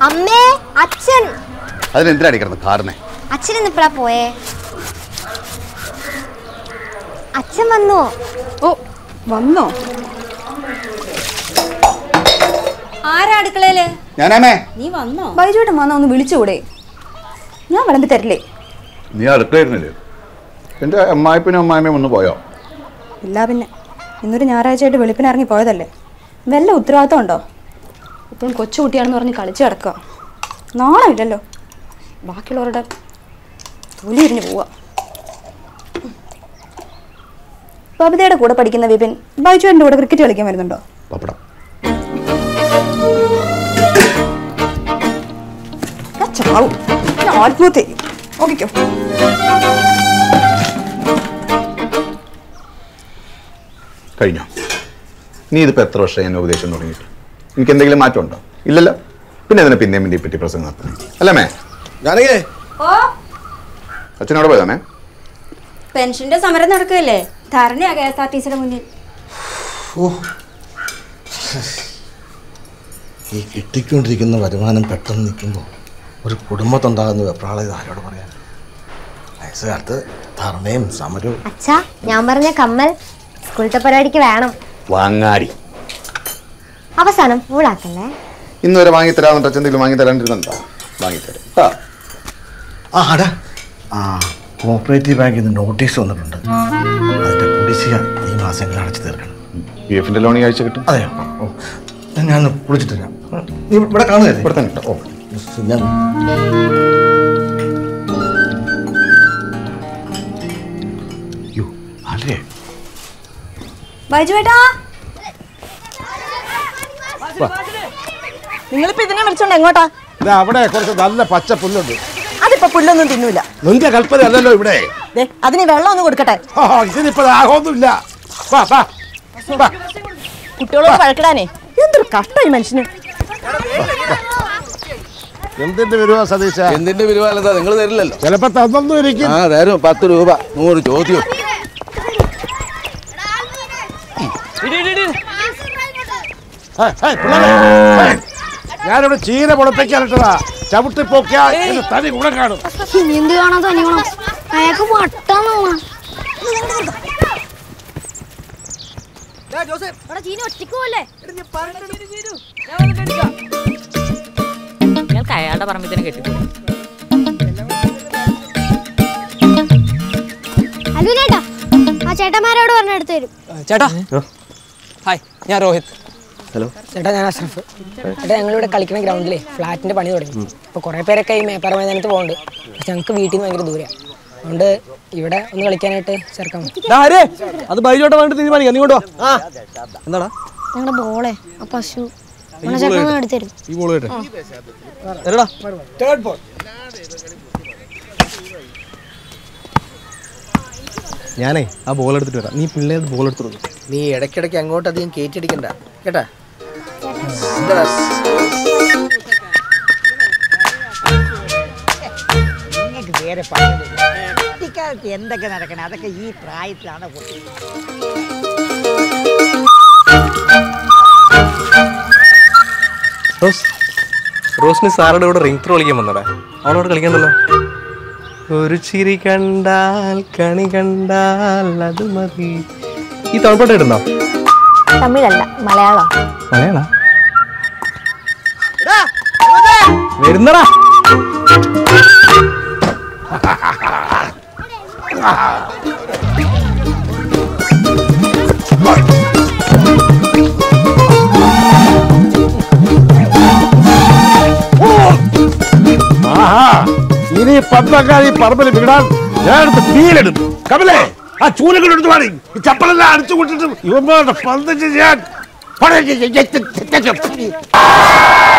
അമ്മേ അച്ഛൻ അതിനെന്തിനാടി കിടന്ന് കാരണേ അച്ഛൻ ഇന്നിപ്പഴാ പോയേ അച്ഛൻ വന്നു ഓ വന്നോ ആരാ അടുക്കളയില് ഞാനാമേ നീ വന്നോ ബൈജുവേട്ടൻ വന്നാ ഒന്ന് വിളിച്ചുകൂടെ ഞാൻ വിളമ്പി തരില്ലേ നീ അടുക്കളയിരുന്നില്ലേ എൻ്റെ അമ്മായിപ്പനും അമ്മായിമ്മയും ഒന്ന് പോയോ ഇല്ല പിന്നെ ഇന്നൊരു ഞായറാഴ്ചയായിട്ട് വെളുപ്പിന് ഇറങ്ങി പോയതല്ലേ വല്ല ഉത്തരവാദിത്തം ഉണ്ടോ ഇപ്പം കൊച്ചുകുട്ടിയാണെന്ന് പറഞ്ഞ് കളിച്ച് കിടക്കുക നാളെ ഇല്ലല്ലോ ബാക്കിയുള്ളവരുടെ തൊലി ഇരിഞ്ഞ് പോവുക ബബിതയുടെ കൂടെ പഠിക്കുന്ന വിപിൻ ബൈജുവിൻ്റെ കൂടെ ക്രിക്കറ്റ് കളിക്കാൻ വരുന്നുണ്ടോ പപ്പടം ഞാൻ ചാവും ഞാൻ ആത്മഹത്യ ചെയ്യും ഓക്കെക്കോ കഴിഞ്ഞോ നീ ഇതിപ്പോൾ എത്ര വർഷം എന്നെ ഉപദേശം തുടങ്ങിയിട്ട് എനിക്ക് എന്തെങ്കിലും മാറ്റം ഉണ്ടോ ഇല്ലല്ലോ പിന്നെ അതിനെ പിന്നെയും പിന്നെ പറ്റി പ്രസംഗം നടത്തുന്നത് അല്ലേ മേ ജാനകേ ഓ അച്ഛനോട് പോയതാ മേ പെൻഷന്റെ സമരം നടക്കുകയല്ലേ ധരണയാ കെ എസ് ആർ ടി സിയുടെ മുന്നിൽ ഈ കിട്ടിക്കൊണ്ടിരിക്കുന്ന വരുമാനം പെട്ടെന്ന് നിൽക്കുമ്പോൾ ഒരു കുടുംബത്തുണ്ടാകുന്ന വെപ്രാളത ആരോട് പറയാൻ വയസ്സുകാലത്ത് ധർണയും സമരവും അച്ഛാ ഞാൻ പറഞ്ഞ കമ്മൽ സ്കൂളത്തെ പരിപാടിക്ക് വേണം വാങ്ങാടി അവസാനം ഫൂളാക്കല്ലേ ഇന്ന് വരെ വാങ്ങിത്തരാമെന്നിട്ട് അച്ഛൻ എന്തെങ്കിലും വാങ്ങി തരാണ്ടിരുന്നുണ്ടോ വാങ്ങിത്തരാം ആ ആ അടാ ആ കോപ്പറേറ്റീവ് ബാങ്കിൽ നിന്ന് നോട്ടീസ് വന്നിട്ടുണ്ട് അതിൻ്റെ കുടിശ്ശിക ഈ മാസങ്ങളിൽ അടച്ചു തീർക്കണം പി എഫിന്റെ ലോൺ ഈ ആഴ്ച കിട്ടും അതെയോ ഓ ഞാൻ കുളിച്ചിട്ട് വരാം നീ ഇവിടെ കാണുകയല്ലേ ഇവിടെ തന്നെ കേട്ടോ ഓ ഞാൻ യ്യോ, അല്ലേ ബൈജുവേട്ടാ നിങ്ങളിപ്പോ ഇതിനെ വിളിച്ചോണ്ട് എങ്ങോട്ടാ ദാ അവിടെ കുറച്ച് നല്ല പച്ച പുല്ലുണ്ട് അതിപ്പോ പുല്ലൊന്നും തിന്നൂല നിന്റെ കൽപ്പന അല്ലല്ലോ ഇവിടെ ദേ, അതിന് വെള്ളം ഒന്ന് കൊടുക്കട്ടെ ആ, ഇതിനിപ്പോ ആഹോന്നുമില്ല വാ വാ വാ കുട്ടികളോട് വഴക്കിടാനേ എന്തൊരു കഷ്ടായി മനുഷ്യന് എന്തിന്റെ വരുവാ സതീശ എന്തിന്റെ പിരിവാലതാ നിങ്ങൾ തരില്ലല്ലോ ചിലപ്പോ തന്നൊന്നും ഇരിക്കും ആ തരും പത്ത് രൂപ നൂറ് ചോദ്യം ഹേയ്, ഹേയ്, പിള്ളേരെ, ഹേയ്. ഞാനിവിടെ ചീര പൊളപ്പിക്കാനിട്ടതാ ചവിട്ടി പോക്കിയാ എന്റെ തനി ഗുണം കാണും ഇനി എന്ത് കാണാൻ തന്നെ വേണം അയാൾക്ക് വട്ടാന്ന് തോന്നണം നിങ്ങൾക്ക് അയാളുടെ പറമ്പിൽ തന്നെ കെട്ടിക്കൂടെ അല്ലു ചേട്ടാ ആ ചേട്ടന്മാരോട് പറഞ്ഞെടുത്ത് തരും ചേട്ടാ ഹായ് ഞാൻ രോഹിത് ഹലോ ചേട്ടാ ഞാൻ അഷ്റഫ് ചേട്ടാ ഞങ്ങളിവിടെ കളിക്കുന്ന ഗ്രൗണ്ടിലെ ഫ്ലാറ്റിന്റെ പണി തുടങ്ങി അപ്പോൾ കുറേ പേരൊക്കെ ഈ മേപ്പാറ മൈതാനത്ത് പോകുന്നുണ്ട് പക്ഷെ ഞങ്ങൾക്ക് വീട്ടിൽ നിന്ന് ഭയങ്കര ദൂരെയാണ് അതുകൊണ്ട് ഇവിടെ ഒന്ന് കളിക്കാനായിട്ട് ചേർക്കാൻ പറ്റും അത് ബൈജോട്ടെ വേണ്ടി തീരുമാനിക്കാം നീ കൊണ്ടുവാ എന്താടാ ഞങ്ങളുടെ ബോളെ ആ പശു നമ്മളെ ചേട്ടൻ എടുത്ത് തരും ഈ ബോൾ കേട്ടെ എടാ ഞാനേ ആ ബോൾ എടുത്തിട്ട് വരാം നീ പിള്ളേർ ബോൾ എടുത്തിട്ട് നീ ഇടയ്ക്കിടയ്ക്ക് അങ്ങോട്ട് അധികം കയറ്റിയടിക്കണ്ട കേട്ടാ നിങ്ങൾക്ക് വേറെ പണിയില്ല കുട്ടിക്കാലത്ത് എന്തൊക്കെ നടക്കണം അതൊക്കെ ഈ പ്രായത്തിലാണ് കുട്ടി റോസ് റോസിന് സാറുടെ കൂടെ റിംഗ് ത്രോ കളിക്കാൻ വന്നടാ അവളോട് കളിക്കണ്ടല്ലോ ഒരു ചിരി കണ്ടാൽ കണി കണ്ടാൽ അത് മതി ഈ തണുപ്പാട്ട് ഇടുന്നോ തമിഴല്ല മലയാളം മലയാള വരുന്നടാ ആഹാ ഇനി പന്തക്കാരി പറമ്പിൽ വിടാൻ ഞാൻ എടുത്ത് തീയിലിടും കമലേ ആ ചൂലുകൾ എടുത്തു പാടി ഈ ചപ്പലെല്ലാം അടിച്ചു കൂട്ടിട്ട് ഇവന്മാരുടെ പന്തിച്ച് ഞാൻ പടയെ